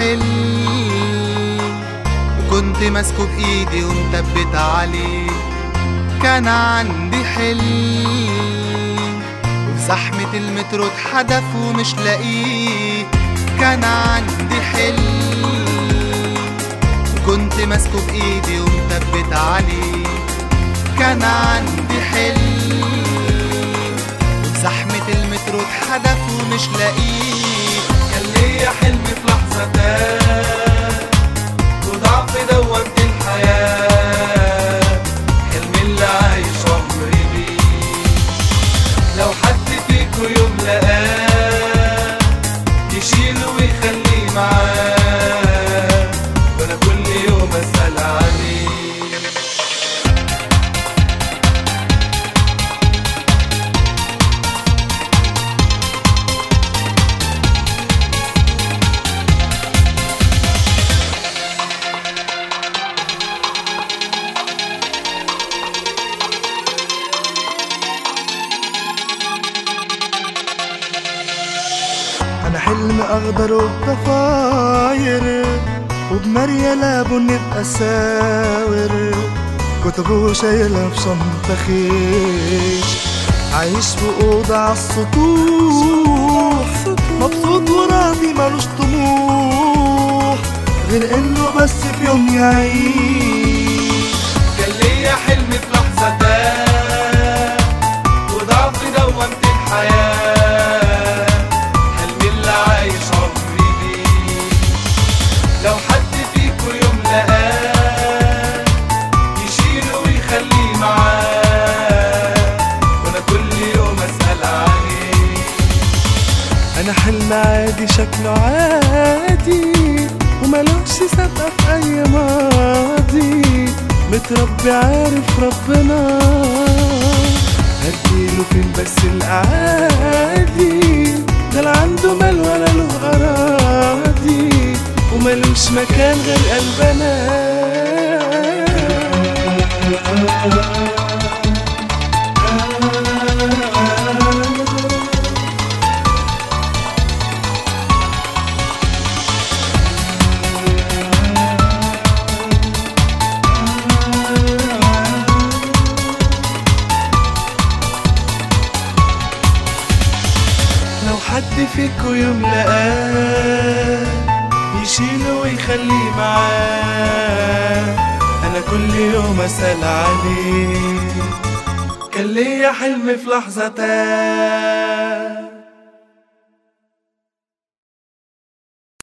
حلم كنت ماسكه بإيدي ومثبت عليه كان عندي حلم وفي زحمة المترو اتحدف ومش لاقيه كان عندي حلم كنت ماسكه بإيدي ومثبت عليه كان عندي حلم وفي زحمة المترو اتحدف ومش لاقيه كان ليا حلم في لحظة تاه وضعف دومت الحياة حلم اللي عايش عمري بيه لو حد فيكو يوم لقاه يشيله ويخليه معاه وانا كل يوم اسأل عليه انا حلم اخضر وبضفاير وبمريالة بن بأساور كتبه شايلها في شنطة خيش عايش في أوضة عالسطوح مبسوط وراضي ملوش طموح غير إنه بس في يوم يعيش كان ليا حلم في لحظة تاه وضعف دومت الحياة حلم اللي عايش عمري بيه لو حد فيكو يوم لقاه يشيله ويخليه معاه وانا كل يوم اسأل عليه انا حلم عادي شكله عادي وملوش سابقة في اي ماضي متربي عارف ربنا هديله فين بس الأعادي ده لا عنده مال ولا له أراضي وملوش مكان غير قلبنا لو حد فيكو يوم لقاه يشيله ويخليه معاه انا كل يوم اسال عليه كان ليا حلم في لحظه تاه